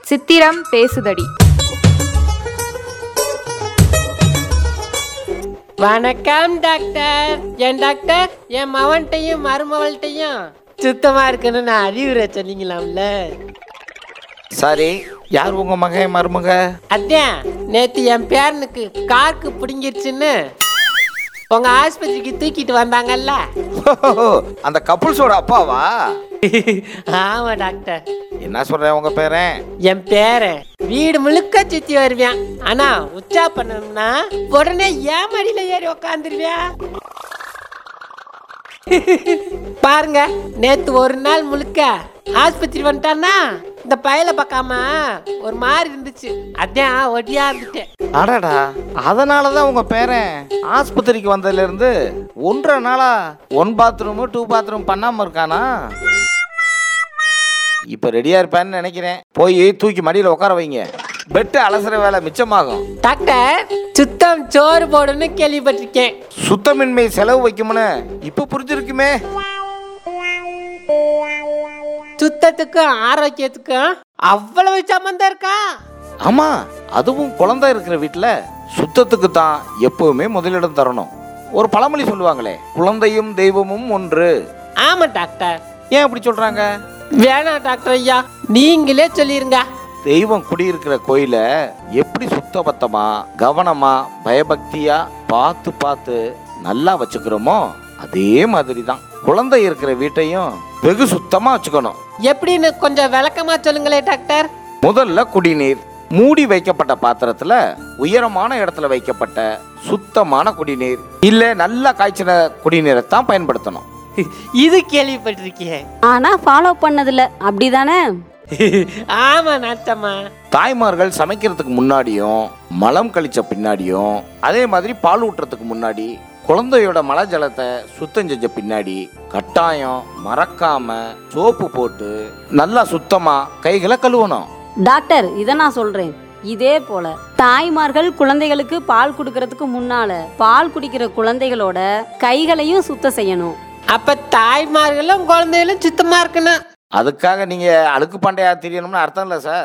சித்திரம் பேசுதடி வணக்கம் டாக்டர் என் டாக்டர் என் மவன்கிட்டையும் மருமவள்கிட்டையும் சுத்தமா இருக்குன்னு நான் அறிவுரை சொன்னீங்களாம்ல சரி யார் உங்க மகன் மருமக அதான் நேத்து என் பேரனுக்கு காருக்கு பிடிங்கிருச்சுன்னு உங்க ஆஸ்பத்திரிக்கு தூக்கிட்டு வந்தாங்கல்ல அந்த கப்புள்ஸோட அப்பாவா ஆமா டாக்டர் என்ன சொல்றேன் உங்க பேரன் என் பேரன் வீடு முழுக்க சுத்தி வருவேன் ஆனா உச்சா பண்ணணும்னா உடனே ஏன் மடியில ஏறி உக்காந்துருவேன் பாருங்க நேத்து ஒரு நாள் முழுக்க ஆஸ்பத்திரி வந்துட்டான்னா இந்த பயலை பார்க்காம ஒரு மாதிரி இருந்துச்சு அதான் ஒடியா இருந்துட்டேன் அடடா அதனாலதான் உங்க பேரன் ஆஸ்பத்திரிக்கு வந்ததுல இருந்து ஒன்றரை நாளா ஒன் பாத்ரூம் டூ பாத்ரூம் பண்ணாம இருக்கானா இப்ப ரெடியா இருப்பான்னு நினைக்கிறேன் போய் தூக்கி மடியில உட்கார வைங்க பெட்டு அலசுற வேலை மிச்சமாகும் டாக்டர் சுத்தம் சோறு போடுன்னு கேள்விப்பட்டிருக்கேன் சுத்தமின்மை செலவு வைக்கும்னு இப்ப புரிஞ்சிருக்குமே சுத்தத்துக்கும் ஆரோக்கியத்துக்கும் அவ்வளவு சம்மந்தம் இருக்கா ஆமா அதுவும் குழந்தை இருக்கிற வீட்டுல சுத்தத்துக்கு தான் எப்பவுமே முதலிடம் தரணும் ஒரு பழமொழி சொல்லுவாங்களே குழந்தையும் தெய்வமும் ஒன்று ஆமா டாக்டர் ஏன் அப்படி சொல்றாங்க வேணாம் டாக்டர் ஐயா நீங்களே சொல்லிருங்க தெய்வம் குடியிருக்கிற கோயில எப்படி சுத்தபத்தமா கவனமா பயபக்தியா பார்த்து பார்த்து நல்லா வச்சுக்கிறோமோ அதே மாதிரி தான் குழந்தை இருக்கிற வீட்டையும் வெகு சுத்தமா வச்சுக்கணும் எப்படின்னு கொஞ்சம் விளக்கமா சொல்லுங்களே டாக்டர் முதல்ல குடிநீர் மூடி வைக்கப்பட்ட பாத்திரத்துல உயரமான இடத்துல வைக்கப்பட்ட சுத்தமான குடிநீர் இல்ல நல்லா காய்ச்சின குடிநீரை தான் பயன்படுத்தணும் இது கேள்விப்பட்டிருக்கேன் ஆனா ஃபாலோ பண்ணதில்ல அப்படிதானே ஆமா நாட்டம்மா தாய்மார்கள் சமைக்கிறதுக்கு முன்னாடியும் மலம் கழிச்ச பின்னாடியும் அதே மாதிரி பால் ஊட்டுறதுக்கு முன்னாடி குழந்தையோட மல ஜலத்தை சுத்தம் செஞ்ச பின்னாடி கட்டாயம் மறக்காம சோப்பு போட்டு நல்லா சுத்தமா கைகளை கழுவணும் டாக்டர் இதை நான் சொல்றேன் இதே போல தாய்மார்கள் குழந்தைகளுக்கு பால் கொடுக்கறதுக்கு முன்னால பால் குடிக்கிற குழந்தைகளோட கைகளையும் சுத்தம் செய்யணும் அப்ப தாய்மார்களும் குழந்தைகளும் சுத்தமா இருக்கணும் அதுக்காக நீங்க அழுக்கு பண்டையா தெரியணும்னு அர்த்தம் இல்லை சார்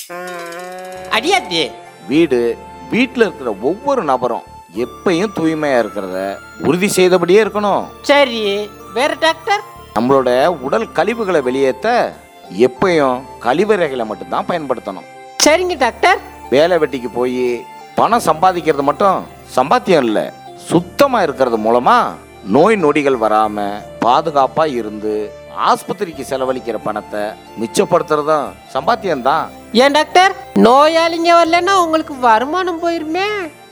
அடியாத்தி வீடு வீட்டில் இருக்கிற ஒவ்வொரு நபரும் எப்பயும் தூய்மையா இருக்கிறத உறுதி செய்தபடியே இருக்கணும் சரி வேற டாக்டர் நம்மளோட உடல் கழிவுகளை வெளியேற்ற எப்பயும் கழிவறைகளை மட்டும்தான் பயன்படுத்தணும் சரிங்க டாக்டர் வேலை வெட்டிக்கு போய் பணம் சம்பாதிக்கிறது மட்டும் சம்பாத்தியம் இல்லை சுத்தமா இருக்கிறது மூலமா நோய் நொடிகள் வராம பாதுகாப்பா இருந்து ஆஸ்பத்திரிக்கு செலவழிக்கிற பணத்தை மிச்சப்படுத்துறதும் சம்பாத்தியம்தான் ஏன் டாக்டர் நோயாளிங்க வரலன்னா உங்களுக்கு வருமானம் போயிருமே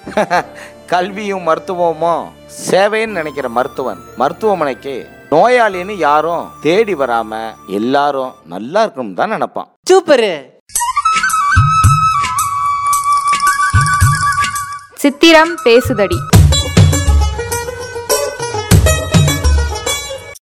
கல்வியும் மருத்துவமும் சேவைன்னு நினைக்கிற மருத்துவன் மருத்துவமனைக்கு நோயாளின்னு யாரும் தேடி வராம எல்லாரும் நல்லா இருக்கணும் தான் நினைப்பான் சூப்பரு சித்திரம் பேசுதடி